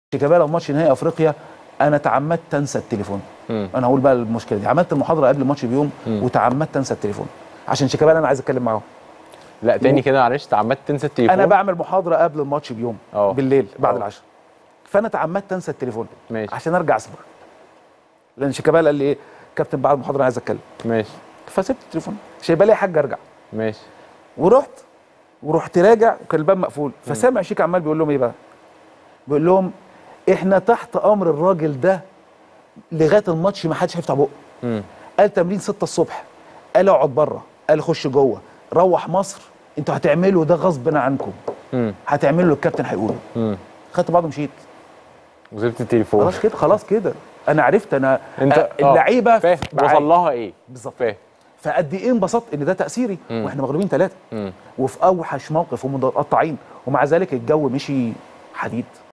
شيكابالا وماتش نهائي افريقيا انا تعمدت انسى التليفون مم. انا هقول بقى المشكله دي عملت المحاضره قبل الماتش بيوم مم. وتعمدت انسى التليفون عشان شيكابالا انا عايز اتكلم معاهم لا تاني كده معلش تعمدت تنسى التليفون انا بعمل محاضره قبل الماتش بيوم اه. بالليل بعد اه. العشاء فانا تعمدت انسى التليفون ماشي. عشان ارجع اصبر لان شيكابالا قال لي ايه كابتن بعد المحاضره أنا عايز اتكلم ماشي فسبت التليفون مش هيبقى لي حاجه ارجع ماشي ورحت ورحت راجع وكان الباب مقفول فسامع شيك عمال بيقول لهم ايه بقى بيقول لهم احنا تحت امر الراجل ده لغايه الماتش ما حدش هيفتح بقه مم. قال تمرين 6 الصبح قال اقعد بره قال خش جوه روح مصر انتوا هتعملوا ده غصب عنكم مم. هتعملوا اللي الكابتن هيقوله مم. خدت بعض ومشيت وسبت التليفون خلاص كده خلاص كده انا عرفت انا انت آه، اللعيبه فاهم معايا. وصل لها ايه بالظبط فاهم فقد ايه انبسطت ان ده تاثيري مم. واحنا مغلوبين ثلاثه مم. وفي اوحش موقف ومتقطعين ومع ذلك الجو مشي حديد